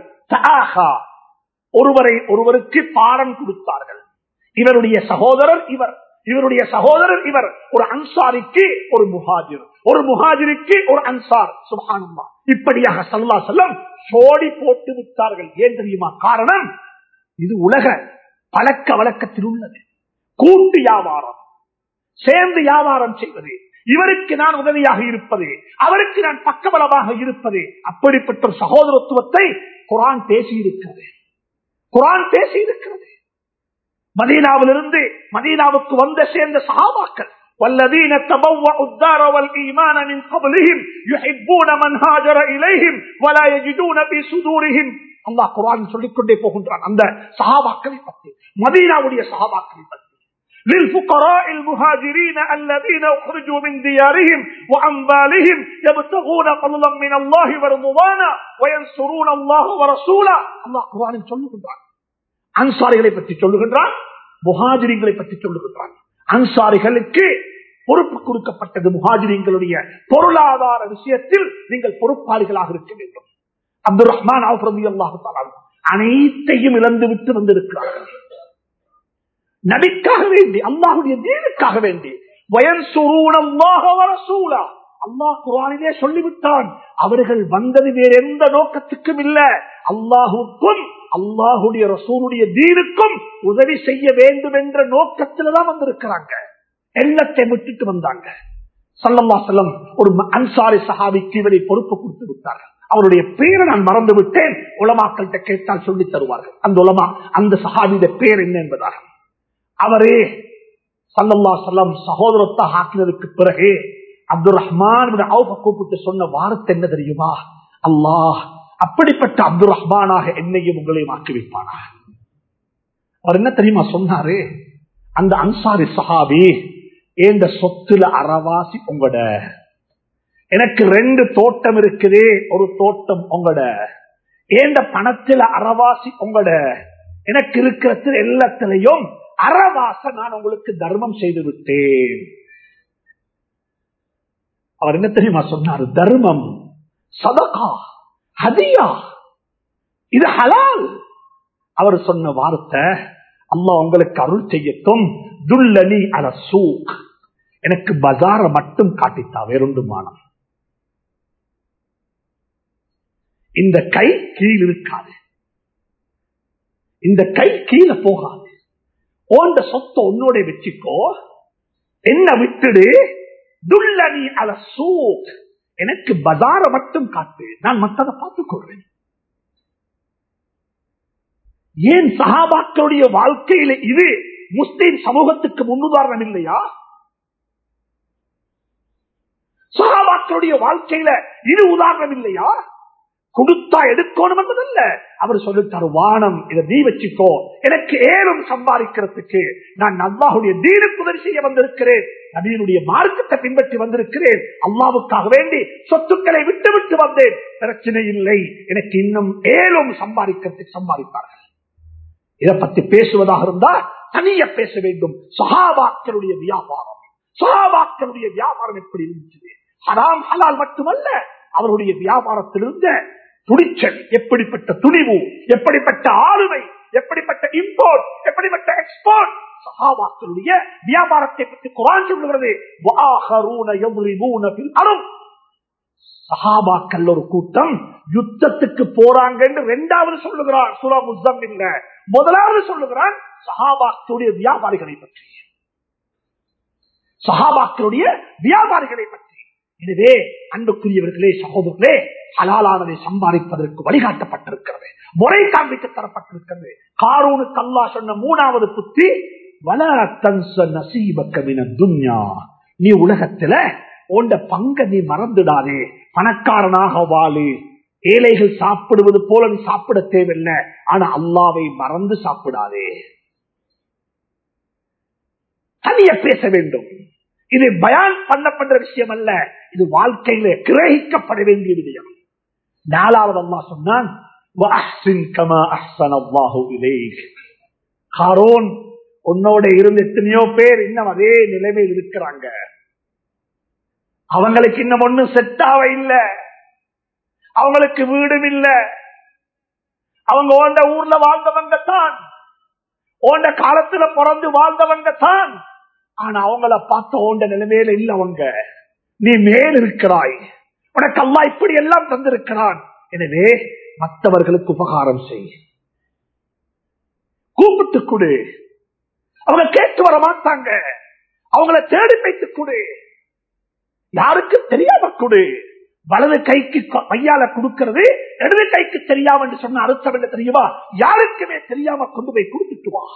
ஒருவரை ஒருவருக்கு பாடம் கொடுத்தார்கள் இவருடைய சகோதரர் இவர் இவருடைய சகோதரர் இவர் ஒரு அன்சாரிக்கு ஒரு முஹாஜிர் ஒரு முஹாஜிருக்கு ஒரு அன்சார் சுபானம்மா இப்படியாக சல்லா செல்லம் சோடி போட்டு விட்டார்கள் ஏன் தெரியுமா காரணம் இது உலக பழக்க வழக்கத்தில் உள்ளது கூட்டு வியாபாரம் சேர்ந்து வியாபாரம் செய்வது இவருக்கு நான் உதவியாக இருப்பது அவருக்கு நான் பக்கபலமாக இருப்பது அப்படிப்பட்ட ஒரு சகோதரத்துவத்தை குரான் பேசி இருக்கிறது குரான் பேசி இருக்கிறது மதீனாவிலிருந்து மதீனாவுக்கு வந்த சேர்ந்த சகாபாக்கள் والذين تبوأوا الدار والإيمان من قبلهم يحبون من هاجر إليهم ولا يجدون في صدورهم அல்லாஹ் குரான் சொல்லிக் கொண்டே போகின்றான் அந்த சஹாபாக்களை பற்றி மதீனாவுடைய சஹாபாக்களை பற்றி للفقراء المهاجرين الذين اخرجوا من ديارهم واموالهم يبتغون فضلا من الله ورضوانا وينصرون الله ورسوله الله قرآن சொல்லுகின்றான் அன்சாரிகளை பற்றி சொல்லுகின்றான் முஹாஜிரிங்களை பற்றி சொல்லுகின்றான் அன்சாரிகளுக்கு பொறுப்பு கொடுக்கப்பட்டது முஹாஜிரிங்களுடைய பொருளாதார விஷயத்தில் நீங்கள் பொறுப்பாளிகளாக இருக்க வேண்டும் அப்துல் ரஹ்மான் அல்லாஹு அனைத்தையும் இழந்து விட்டு வந்திருக்கிறார்கள் நபிக்காக வேண்டி அல்லாஹுடைய தீனுக்காக வேண்டி வயன் சூழா அல்லாஹ் குரானிலே சொல்லிவிட்டான் அவர்கள் வந்தது வேற எந்த நோக்கத்துக்கும் இல்ல அல்லாஹுக்கும் அல்லாஹுடைய ரசூலுடைய தீனுக்கும் உதவி செய்ய வேண்டும் என்ற நோக்கத்துல தான் வந்திருக்கிறாங்க எண்ணத்தை விட்டுட்டு வந்தாங்க சல்லல்லா செல்லம் ஒரு அன்சாரி சஹாபிக்கு இவரை பொறுப்பு கொடுத்து விட்டார்கள் அவருடைய பேரை நான் மறந்து விட்டேன் உலமாக்கள்கிட்ட கேட்டால் சொல்லி தருவார்கள் அந்த உலமா அந்த சஹாபித பேர் என்ன என்பதாக அவரே சல்லல்லா செல்லம் சகோதரத்தை ஆக்கினதுக்கு பிறகு அப்துல் ரஹ்மான் கூப்பிட்டு சொன்ன வார்த்தை என்ன தெரியுமா அல்லாஹ் அப்படிப்பட்ட அப்துல் ரஹ்மானாக என்னையும் உங்களையும் ஆக்கி வைப்பானா அவர் என்ன தெரியுமா சொன்னாரு அந்த அன்சாரி சஹாபி ஏந்த சொத்துல அறவாசி உங்களோட எனக்கு ரெண்டு தோட்டம் இருக்குதே ஒரு தோட்டம் உங்களோட ஏந்த பணத்துல அறவாசி உங்களோட எனக்கு இருக்கிற எல்லாத்திலையும் அறவாச நான் உங்களுக்கு தர்மம் செய்து விட்டேன் அவர் என்ன தெரியுமா சொன்னார் தர்மம் சதகா ஹதியா இது ஹலால் அவர் சொன்ன வார்த்தை அம்மா உங்களுக்கு அருள் செய்யட்டும் துல்லனி அல சூக் எனக்கு பஜார மட்டும் காட்டித்தா வேறொன்று மானம் இந்த கை கீழ் இருக்காது இந்த கை கீழே போகாது ஓண்ட சொத்தை உன்னோட வச்சுக்கோ என்ன விட்டுடு துல்லனி அல சூக் எனக்கு பஜார மட்டும் காட்டு நான் மற்றதை பார்த்துக் கொள்வேன் ஏன் சஹாபாக்களுடைய வாழ்க்கையில இது முஸ்லிம் சமூகத்துக்கு முன்னுதாரணம் இல்லையா சஹாபாக்களுடைய வாழ்க்கையில இது உதாரணம் இல்லையா கொடுத்தா எடுக்கணும் என்பதல்ல அவர் சொல்லிட்டாரு வானம் இதை நீ வச்சுக்கோ எனக்கு ஏழும் சம்பாதிக்கிறதுக்கு நான் அல்லாஹுடைய தீனுக்கு உதவி செய்ய வந்திருக்கிறேன் நபியினுடைய மார்க்கத்தை பின்பற்றி வந்திருக்கிறேன் அல்லாவுக்காக வேண்டி சொத்துக்களை விட்டு விட்டு வந்தேன் பிரச்சனை இல்லை எனக்கு இன்னும் ஏழும் சம்பாதிக்கிறதுக்கு சம்பாதிப்பார்கள் இதை பத்தி பேசுவதாக இருந்தா தனிய பேச வேண்டும் சஹாபாக்களுடைய வியாபாரம் சஹாபாக்களுடைய வியாபாரம் எப்படி இருந்துச்சு ஹராம் ஹலால் மட்டுமல்ல அவருடைய வியாபாரத்திலிருந்த துணிச்சல் எப்படிப்பட்ட துணிவு எப்படிப்பட்ட ஆளுமை எப்படிப்பட்ட இம்போர்ட் எப்படிப்பட்ட எக்ஸ்போர்ட் சஹாபாக்களுடைய வியாபாரத்தை பற்றி குரான் சொல்லுகிறது சஹாபாக்கள் ஒரு கூட்டம் யுத்தத்துக்கு போறாங்க என்று இரண்டாவது சொல்லுகிறான் சுரா முஸ்தம் இல்ல முதலாவது சொல்லுகிறான் சஹாபாக்களுடைய வியாபாரிகளை பற்றி சஹாபாக்களுடைய வியாபாரிகளை பற்றி எனவே அன்புக்குரியவர்களே சகோதரர்களே ஹலாலானதை சம்பாதிப்பதற்கு வழிகாட்டப்பட்டிருக்கிறது முறை காண்பிக்க தரப்பட்டிருக்கிறது காரூனுக்கு அல்லா சொன்ன மூணாவது புத்தி வல தன்ச நசீபக்கமின துன்யா நீ உலகத்துல உண்ட பங்க நீ மறந்துடாதே பணக்காரனாக வாழு ஏழைகள் சாப்பிடுவது போல நீ சாப்பிட தேவையில்லை ஆனா அல்லாவை மறந்து சாப்பிடாதே தனிய பேச வேண்டும் இது பயான் பண்ணப்படுற விஷயம் அல்ல இது வாழ்க்கையில கிரகிக்கப்பட வேண்டிய விஷயம் நாலாவது அம்மா சொன்னான் உன்னோட இருந்து எத்தனையோ பேர் இன்னும் அதே நிலைமையில் இருக்கிறாங்க அவங்களுக்கு இன்னும் ஒண்ணும் செட்டாவ இல்ல அவங்களுக்கு வீடும் இல்ல அவங்க ஓண்ட ஊர்ல வாழ்ந்தவங்க தான் ஓண்ட காலத்துல பிறந்து வாழ்ந்தவங்க தான் ஆனா அவங்கள பார்த்த ஓண்ட நிலைமையில இல்ல அவங்க நீ மேல் இருக்கிறாய் உனக்கு அல்லா இப்படி எல்லாம் தந்திருக்கிறான் எனவே மற்றவர்களுக்கு உபகாரம் செய் கூப்பிட்டு கொடு அவங்க கேட்டு வர மாட்டாங்க அவங்கள தேடி வைத்து கொடு யாருக்கு தெரியாம கொடு வலது கைக்கு கையால கொடுக்கிறது இடது கைக்கு தெரியாம என்று சொன்ன அர்த்தம் என்ன தெரியுமா யாருக்குமே தெரியாம கொண்டு போய் கொடுத்துட்டு வா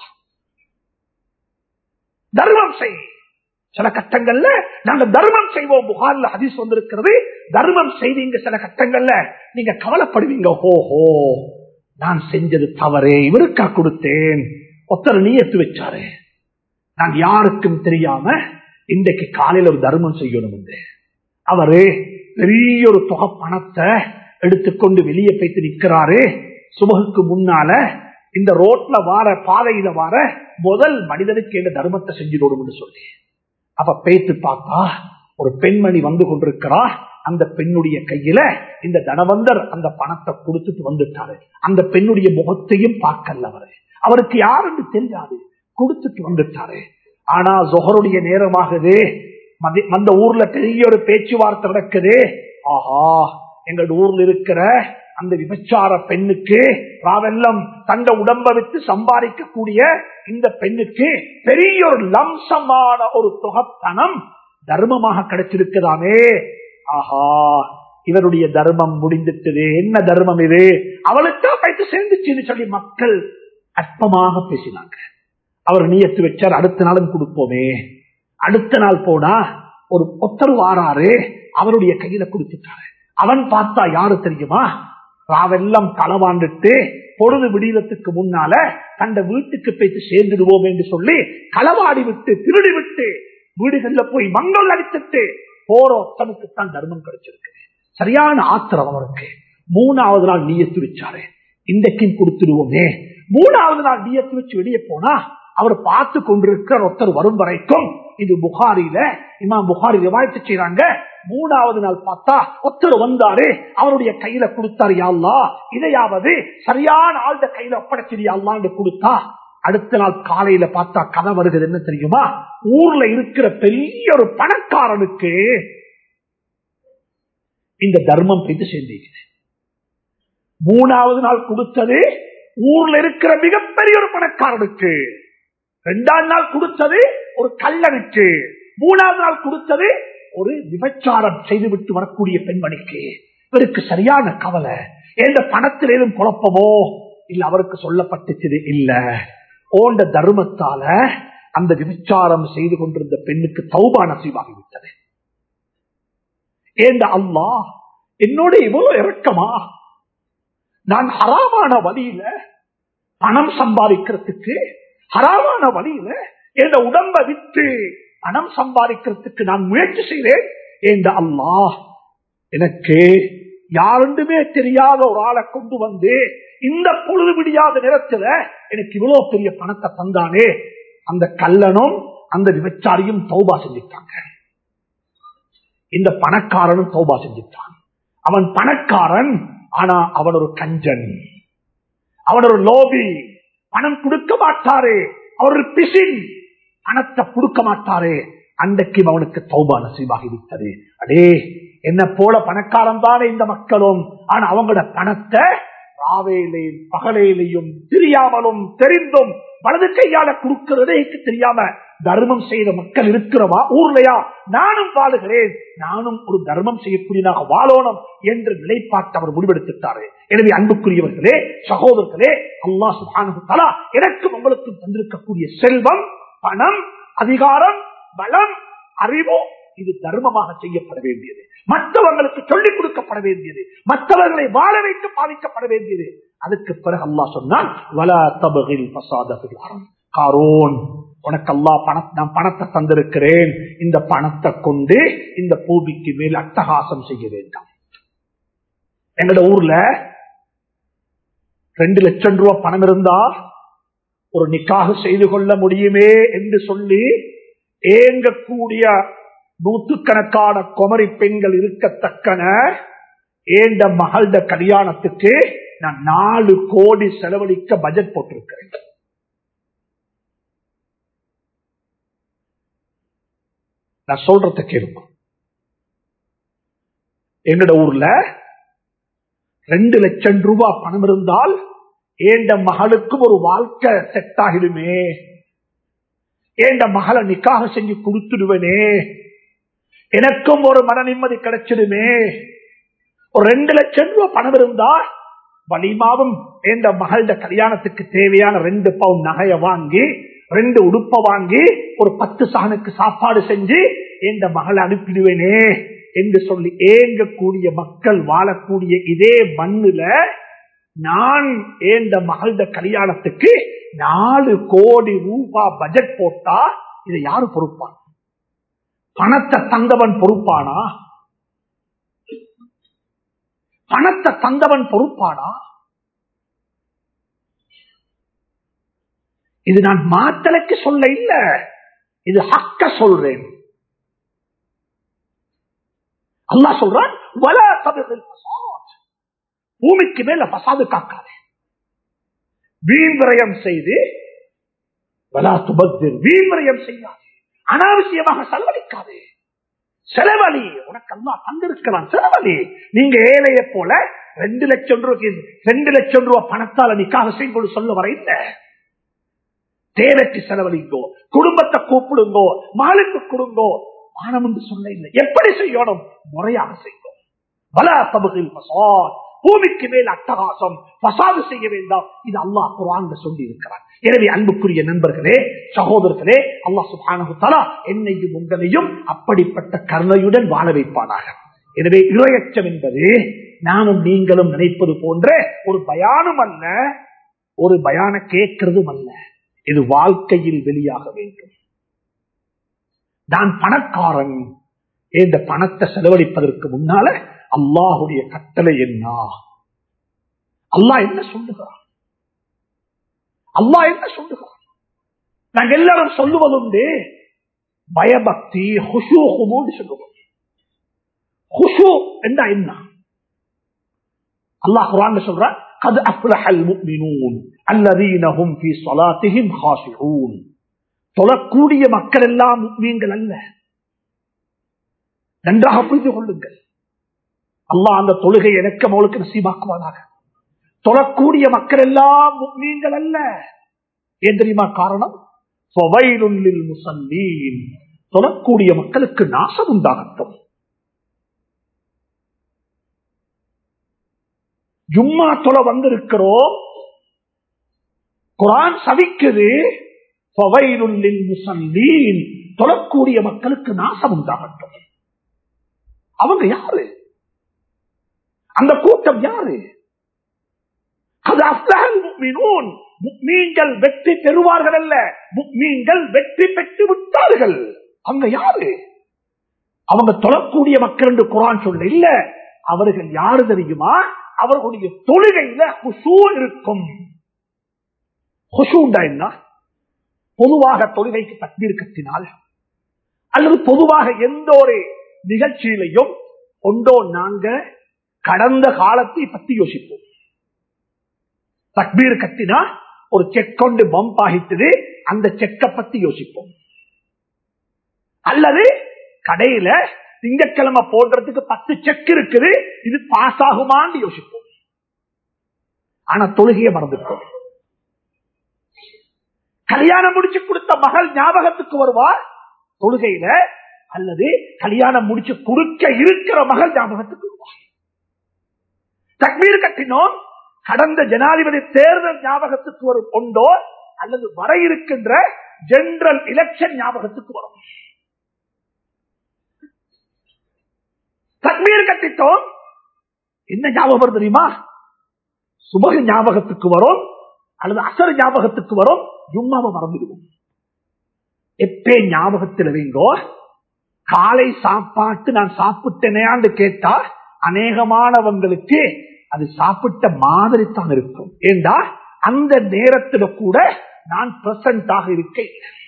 தர்மம் செய் சில கட்டங்கள்ல நாங்க தர்மம் செய்வோம் புகார்ல ஹதீஸ் வந்திருக்கிறது தர்மம் செய்வீங்க சில கட்டங்கள்ல நீங்க கவலைப்படுவீங்க ஹோஹோ நான் செஞ்சது தவறே இவருக்கா கொடுத்தேன் ஒத்தர் நீயத்து வச்சாரு நான் யாருக்கும் தெரியாம இன்றைக்கு காலையில ஒரு தர்மம் செய்யணும் வந்து அவரு பெரிய ஒரு தொகை பணத்தை எடுத்துக்கொண்டு வெளியே போய்த்து நிக்கிறாரு சுபகுக்கு முன்னால இந்த ரோட்ல வார பாதையில வார முதல் மனிதனுக்கு என்ன தர்மத்தை செஞ்சிடணும் சொல்லி அப்ப பேத்து பார்த்தா ஒரு பெண்மணி வந்து கொண்டிருக்கிறா அந்த பெண்ணுடைய கையில இந்த தனவந்தர் அந்த பணத்தை கொடுத்துட்டு வந்துட்டாரு அந்த பெண்ணுடைய முகத்தையும் பார்க்கல அவரு அவருக்கு யாருன்னு தெரியாது கொடுத்துட்டு வந்துட்டாரு ஆனா ஜொஹருடைய நேரமாகுது அந்த ஊர்ல பெரிய ஒரு பேச்சுவார்த்தை நடக்குது ஆஹா எங்கள் ஊர்ல இருக்கிற அந்த விபச்சார பெண்ணுக்கு ராவெல்லாம் தந்த உடம்ப விட்டு சம்பாதிக்கக்கூடிய இந்த பெண்ணுக்கு பெரிய ஒரு லம்சமான ஒரு தொகத்தனம் தர்மமாக கிடைச்சிருக்குதாமே ஆஹா இவருடைய தர்மம் முடிந்துட்டது என்ன தர்மம் இது அவளுக்கா பைத்து சேர்ந்துச்சுன்னு சொல்லி மக்கள் அற்பமாக பேசினாங்க அவர் நீயத்து வச்சார் அடுத்த நாளும் கொடுப்போமே அடுத்த நாள் போனா ஒரு ஒத்தர் வாராரு அவருடைய கையில கொடுத்துட்டாரு அவன் பார்த்தா யாரு தெரியுமா ராவெல்லாம் களவாண்டுட்டு பொழுது விடியலத்துக்கு முன்னால தந்த வீட்டுக்கு போய்த்து சேர்ந்துடுவோம் என்று சொல்லி களவாடி விட்டு திருடி விட்டு வீடுகள்ல போய் மங்கள் அடித்துட்டு போற ஒத்தனுக்கு தான் தர்மம் கிடைச்சிருக்கு சரியான ஆத்திரம் அவருக்கு மூணாவது நாள் நீயத்து வச்சாரு இன்றைக்கும் கொடுத்துடுவோமே மூணாவது நாள் நீயத்து வச்சு வெளியே போனா அவர் பார்த்து கொண்டிருக்கிற ஒருத்தர் வரும் வரைக்கும் இது புகாரில இமாம் புகாரி ரிவாயத்து செய்யறாங்க மூணாவது நாள் பார்த்தா ஒருத்தர் வந்தாரு அவருடைய கையில கொடுத்தாரு யாழ்லா இதையாவது சரியான ஆழ்ந்த கையில ஒப்படைச்சிரு யாழ்லான்னு கொடுத்தா அடுத்த நாள் காலையில பார்த்தா கதை வருகிறது என்ன தெரியுமா ஊர்ல இருக்கிற பெரிய ஒரு பணக்காரனுக்கு இந்த தர்மம் போயிட்டு சேர்ந்திருக்குது மூணாவது நாள் கொடுத்தது ஊர்ல இருக்கிற மிகப்பெரிய ஒரு பணக்காரனுக்கு ரெண்டாம் நாள் கொடுத்தது ஒரு கல்லனுக்கு மூணாவது நாள் கொடுத்தது ஒரு விபச்சாரம் செய்துவிட்டு வரக்கூடிய பெண்மணிக்கு இவருக்கு சரியான கவலை எந்த பணத்தில் ஏதும் குழப்பமோ இல்ல அவருக்கு சொல்லப்பட்டுச்சது இல்ல ஓண்ட தர்மத்தால அந்த விபச்சாரம் செய்து கொண்டிருந்த பெண்ணுக்கு தௌபா நசீவாகிவிட்டது ஏண்ட அல்லா என்னோட இவ்வளவு இறக்கமா நான் ஹராமான வழியில பணம் சம்பாதிக்கிறதுக்கு ஹராமான வழியில என் உடம்ப விட்டு பணம் சம்பாதிக்கிறதுக்கு நான் முயற்சி செய்தேன் என்ற அல்லாஹ் எனக்கு யாருண்டுமே தெரியாத ஒரு ஆளை கொண்டு வந்து இந்த பொழுது விடியாத நேரத்துல எனக்கு இவ்வளவு பெரிய பணத்தை தந்தானே அந்த கல்லனும் அந்த விபச்சாரியும் தௌபா செஞ்சுட்டாங்க இந்த பணக்காரனும் தௌபா செஞ்சுட்டான் அவன் பணக்காரன் ஆனா அவன் ஒரு கஞ்சன் அவன் ஒரு லோபி பணம் கொடுக்க மாட்டாரே அவர் ஒரு பிசின் பணத்தை கொடுக்க மாட்டாரே அன்றைக்கு அவனுக்கு தௌபா நசீவாகி விட்டது அடே என்ன போல பணக்காரன் தானே இந்த மக்களும் ஆனா அவங்களோட பணத்தை ராவையிலையும் பகலையிலையும் தெரியாமலும் தெரிந்தும் வலது கையால கொடுக்கிறதே தெரியாம தர்மம் செய்த மக்கள் இருக்கிறவா ஊர்லயா நானும் வாழுகிறேன் நானும் ஒரு தர்மம் செய்யக்கூடியதாக வாழணும் என்ற நிலைப்பாட்டு அவர் முடிவெடுத்துட்டாரு எனவே அன்புக்குரியவர்களே சகோதரர்களே அல்லா சுபானு எனக்கும் உங்களுக்கும் தந்திருக்கக்கூடிய செல்வம் பணம் அதிகாரம் பலம் அறிவு இது தர்மமாக செய்யப்பட வேண்டியது மற்றவர்களுக்கு சொல்லிக் கொடுக்கப்பட வேண்டியது மற்றவர்களை வாழ வைத்து பாதிக்கப்பட வேண்டியது அதுக்கு பிறகு அல்லா சொன்னால் வல தபகில் காரோன் உனக்கு அல்லா பண நான் பணத்தை தந்திருக்கிறேன் இந்த பணத்தை கொண்டு இந்த பூமிக்கு மேல் அட்டகாசம் செய்ய வேண்டாம் எங்களோட ஊர்ல ரெண்டு லட்சம் ரூபாய் பணம் இருந்தா ஒரு நிக்காக செய்து கொள்ள முடியுமே என்று சொல்லி ஏங்கக்கூடிய நூற்றுக்கணக்கான குமரி பெண்கள் இருக்கத்தக்கன ஏண்ட மகள கல்யாணத்துக்கு நான் நாலு கோடி செலவழிக்க பட்ஜெட் போட்டிருக்கிறேன் நான் சொல்றத கேளுங்க எங்கட ஊர்ல ரெண்டு லட்சம் ரூபாய் பணம் இருந்தால் ஏண்ட மகளுக்கும் ஒரு வாழ்க்கை செட் ஆகிடுமே ஏண்ட மகளை நிக்காக செஞ்சு கொடுத்துடுவனே எனக்கும் ஒரு மன நிம்மதி கிடைச்சிடுமே ஒரு ரெண்டு லட்சம் ரூபாய் பணம் இருந்தா வலிமாவும் எந்த மகள கல்யாணத்துக்கு தேவையான ரெண்டு பவுன் நகைய வாங்கி ரெண்டு உடுப்ப வாங்கி ஒரு பத்து சாணுக்கு சாப்பாடு செஞ்சு எந்த மகளை அனுப்பிடுவேனே என்று சொல்லி ஏங்கக்கூடிய மக்கள் வாழக்கூடிய இதே மண்ணுல நான் ஏந்த மகள கல்யாணத்துக்கு நாலு கோடி ரூபாய் பட்ஜெட் போட்டா இதை யாரு பொறுப்பான் பணத்தை தந்தவன் பொறுப்பானா பணத்தை தந்தவன் பொறுப்பானா இது நான் மாத்தலைக்கு சொல்ல இல்ல இது ஹக்க சொல்றேன் அல்லா சொல்றான் பூமிக்கு மேல பசாது காக்காது வீண் விரயம் செய்து வீண் விரயம் செய்யாது அனாவசியமாக செலவழிக்காது செலவழி உனக்கு அல்லா தந்திருக்கலாம் செலவழி நீங்க ஏழைய போல ரெண்டு லட்சம் ரூபாய்க்கு ரெண்டு லட்சம் ரூபாய் பணத்தால நிக்காக செய்து சொல்ல வர இல்ல தேவைக்கு செலவழிங்கோ குடும்பத்தை கூப்பிடுங்கோ மாலுக்கு கொடுங்கோ மானம் என்று சொல்ல இல்லை எப்படி செய்யணும் முறையாக செய்யும் பல தபுகில் பூமிக்கு மேல் அட்டகாசம் பசாது செய்ய வேண்டாம் இது அல்லாஹ் குரான் சொல்லி இருக்கிறார் எனவே அன்புக்குரிய நண்பர்களே சகோதரர்களே அல்லாஹ் சுபானகுத்தாலா என்னையும் உங்களையும் அப்படிப்பட்ட கருணையுடன் வாழ வைப்பானாக எனவே இரையச்சம் என்பது நானும் நீங்களும் நினைப்பது போன்ற ஒரு பயானம் அல்ல ஒரு பயான கேட்கிறதும் அல்ல இது வாழ்க்கையில் வெளியாக வேண்டும் நான் பணக்காரன் இந்த பணத்தை செலவழிப்பதற்கு முன்னால அல்லாஹுடைய கட்டளை என்ன அல்லாஹ் என்ன சொல்லுகிறான் அல்லாஹ் என்ன சொல்லுகிறான் நாங்க எல்லாரும் சொல்லுவதுண்டு பயபக்தி ஹுஷு ஹுமுன்னு சொல்லுவோம் ஹுஷு என்றா என்ன அல்லாஹ் குரான் சொல்ற قد أفلح المؤمنون الذين هم في صلاتهم خاشعون தொழக்கூடிய மக்கள் எல்லாம் முக்மீன்கள் அல்ல நன்றாக புரிந்து கொள்ளுங்கள் அல்லாஹ் அந்த தொழுகை எனக்கு அவளுக்கு நசீபாக்குவானாக தொழக்கூடிய மக்கள் எல்லாம் முக்மீன்கள் அல்ல ஏன் தெரியுமா காரணம் ஃபவைலுல்லில் முஸல்லீன் தொழக்கூடிய மக்களுக்கு நாசம் உண்டாகட்டும் ஜும்மா தொலை வந்திருக்கிறோம் குரான் சவிக்குது ஃபவைலுல்லில் முஸல்லீன் தொழக்கூடிய மக்களுக்கு நாசம் உண்டாகட்டும் அவங்க யாரு அந்த கூட்டம் யாரு அது அஃப்லஹல் முஃமினூன் முக்மீன்கள் வெற்றி பெறுவார்கள் அல்ல முக்மீன்கள் வெற்றி பெற்று விட்டார்கள் அவங்க யாரு அவங்க தொழக்கூடிய மக்கள் என்று குரான் சொல்ல இல்ல அவர்கள் யாரு தெரியுமா அவர்களுடைய தொழுகையில ஹுசூ இருக்கும் ஹுசூண்டா என்ன பொதுவாக தொழுகைக்கு தக்பீர் கட்டினால் அல்லது பொதுவாக எந்த ஒரு நிகழ்ச்சியிலையும் ஒன்றோ நாங்க கடந்த காலத்தை பத்தி யோசிப்போம் தக்பீர் கட்டினா ஒரு செக் கொண்டு பம்ப் ஆகிட்டது அந்த செக்கை பத்தி யோசிப்போம் அல்லது கடையில திங்கட்கிழமை போடுறதுக்கு பத்து செக் இருக்குது இது பாஸ் ஆகுமான்னு யோசிப்போம் ஆனா தொழுகையை மறந்துட்டோம் கல்யாணம் முடிச்சு கொடுத்த மகள் ஞாபகத்துக்கு வருவார் தொழுகையில அல்லது கல்யாணம் முடிச்சு கொடுக்க இருக்கிற மகள் ஞாபகத்துக்கு வருவார் தக்மீர் கட்டினோம் கடந்த ஜனாதிபதி தேர்தல் ஞாபகத்துக்கு வரும் கொண்டோ அல்லது வர இருக்கின்ற ஜெனரல் எலெக்ஷன் ஞாபகத்துக்கு வரும் தக்மீர் கட்டிட்டோம் என்ன ஞாபகம் வரும் தெரியுமா சுபக ஞாபகத்துக்கு வரும் அல்லது அசர் ஞாபகத்துக்கு வரும் ஜும்மாவை மறந்துடுவோம் எப்பே ஞாபகத்தில் வைங்கோ காலை சாப்பாட்டு நான் சாப்பிட்டேனேன்னு கேட்டா அநேகமானவங்களுக்கு அது சாப்பிட்ட மாதிரி தான் இருக்கும் ஏண்டா அந்த நேரத்துல கூட நான் பிரசன்டாக இருக்கேன்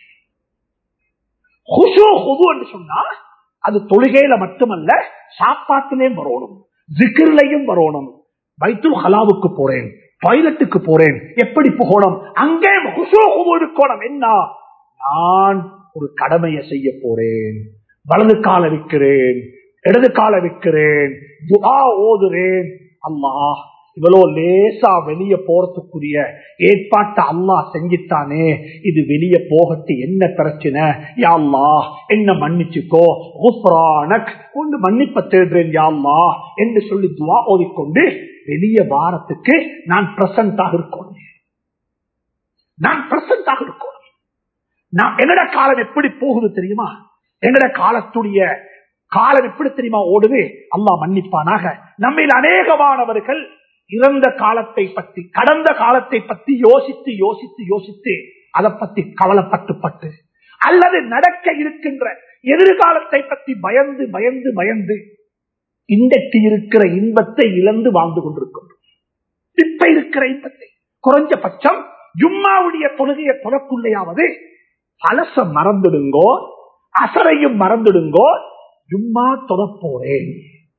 சொன்னா அது தொழுகையில மட்டுமல்ல சாப்பாட்டிலையும் வரணும் ஜிக்கிர்லையும் வரணும் வைத்துல் ஹலாவுக்கு போறேன் டாய்லெட்டுக்கு போறேன் எப்படி போகணும் அங்கே இருக்கணும் என்ன நான் ஒரு கடமையை செய்ய போறேன் வலது கால வைக்கிறேன் இடது கால வைக்கிறேன் துவா ஓதுறேன் அம்மா இவ்வளோ லேசா வெளியே போறதுக்குரிய ஏற்பாட்டை அல்லா செஞ்சிட்டானே இது வெளியே போகட்டு என்ன பிரச்சனை யாழ்லா என்ன மன்னிச்சுக்கோ கொண்டு மன்னிப்ப தேடுறேன் யாழ்லா என்று சொல்லி துவா ஓதிக்கொண்டு வெளிய வாரத்துக்கு நான் பிரசன்டாக இருக்கணும் நான் பிரசன்டாக இருக்கணும் நான் என்னோட காலம் எப்படி போகுது தெரியுமா எங்கட காலத்துடைய காலம் எப்படி தெரியுமா ஓடுது அம்மா மன்னிப்பானாக நம்மில் அநேகமானவர்கள் இறந்த காலத்தை பற்றி கடந்த காலத்தை பற்றி யோசித்து யோசித்து யோசித்து அதை பற்றி கவலைப்பட்டு பட்டு அல்லது நடக்க இருக்கின்ற எதிர்காலத்தை பற்றி பயந்து பயந்து பயந்து இன்றைக்கு இருக்கிற இன்பத்தை இழந்து வாழ்ந்து கொண்டிருக்கின்றோம் இப்ப இருக்கிற இன்பத்தை குறைஞ்சபட்சம் ஜும்மாவுடைய தொழுகையை தொழக்குள்ளையாவது அலச மறந்துடுங்கோ அசரையும் மறந்துடுங்கோ ஜும்மா தொழப்போறேன்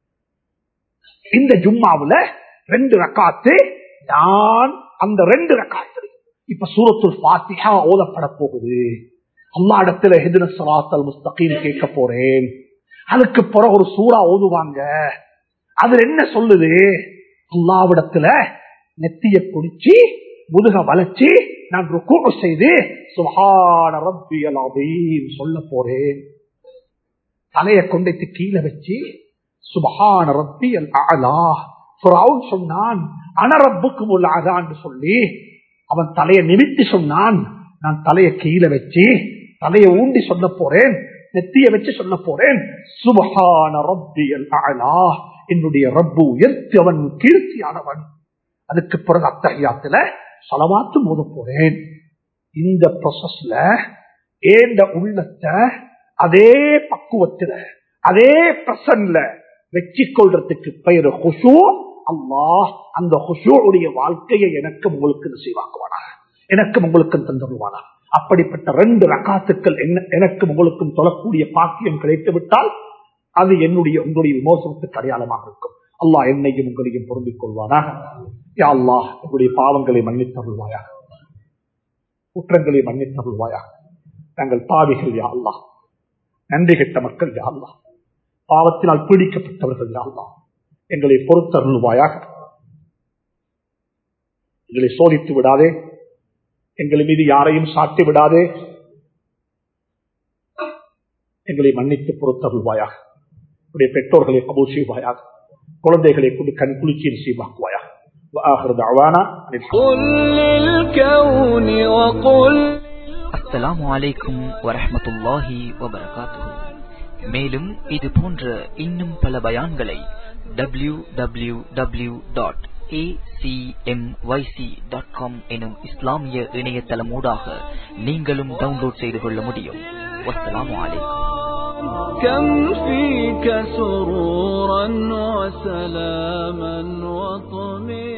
இந்த ஜும்மாவுல ரெண்டு ரக்காத்து நான் அந்த ரெண்டு ரக்காத்து இப்ப சூரத்துல் பாத்தியா ஓதப்பட போகுது அம்மா இடத்துல ஹெதின சலாத்தல் முஸ்தகீம் கேட்க போறேன் அதுக்கு பிறகு ஒரு சூறா ஓதுவாங்க அதுல என்ன சொல்லுது அல்லாவிடத்துல நெத்திய குடிச்சு முதுக வளைச்சு நான் ருக்கு செய்து சுகான ரப்பியல் அபீம் சொல்ல போறேன் தலைய கொண்டைத்து கீழே வச்சு சுபஹான ரப்பியல் அலா சொன்னான் அனரப்புக்கு உள்ளாதான்னு சொல்லி அவன் தலையை நிறுத்தி சொன்னான் நான் தலையை கீழே வச்சு தலையை ஊண்டி சொல்ல போறேன் நெத்திய வச்சு சொல்ல போறேன் சுபஹான ரப்பியல் அலா என்னுடைய ரப்பு உயர்த்தி அவன் கீர்த்தியானவன் அதுக்கு பிறகு அத்தகையாத்துல சலவாத்து மோத போறேன் இந்த ப்ரொசஸ்ல ஏந்த உள்ளத்தை அதே பக்குவத்துல அதே பிரசன்ல வச்சு கொள்றதுக்கு பெயர் ஹுசூ அல்லாஹ் அந்த ஹுசூடைய வாழ்க்கையை எனக்கும் உங்களுக்கு நசீவாக்குவானா எனக்கும் உங்களுக்கு தந்துடுவானா அப்படிப்பட்ட ரெண்டு ரகாத்துக்கள் என்ன எனக்கும் உங்களுக்கும் தொழக்கூடிய பாக்கியம் கிடைத்து விட்டால் அது என்னுடைய உங்களுடைய விமோசனத்துக்கு அடையாளமாக இருக்கும் அல்லாஹ் என்னையும் உங்களையும் பொருந்திக் கொள்வானாக யா அல்லாஹ் எங்களுடைய பாவங்களை மன்னித்தருள்வாயாக குற்றங்களை மன்னித்தருள்வாயாக நாங்கள் பாவிகள் யா அல்லாஹ் நன்றி கெட்ட மக்கள் யா அல்லாஹ் பாவத்தினால் பீடிக்கப்பட்டவர்கள் யா அல்லாஹ் எங்களை பொறுத்தருள்வாயாக எங்களை சோதித்து விடாதே எங்கள் மீது யாரையும் சாட்டி விடாதே எங்களை மன்னித்து பொறுத்தருள்வாயாக உடைய பெற்றோர்களை கபூல் செய்வாயாக குழந்தைகளை கொண்டு கண் குளிர்ச்சியில் செய்வாக்குவாயாக وآخر دعوانا أن الحمد قل للكون وقل அஸ்ஸலாமு அலைக்கும் வரஹ்மத்துல்லாஹி வபரகாத்துஹு மேலும் இது போன்ற இன்னும் பல பயான்களை W W W dot dot com எனும் இஸ்லாமிய இணையதளமூடாக நீங்களும் டவுன்லோட் செய்து கொள்ள முடியும் வஸ்ஸலாமு அலைக்கும் كم فيك سرورا وسلاما وطمئنا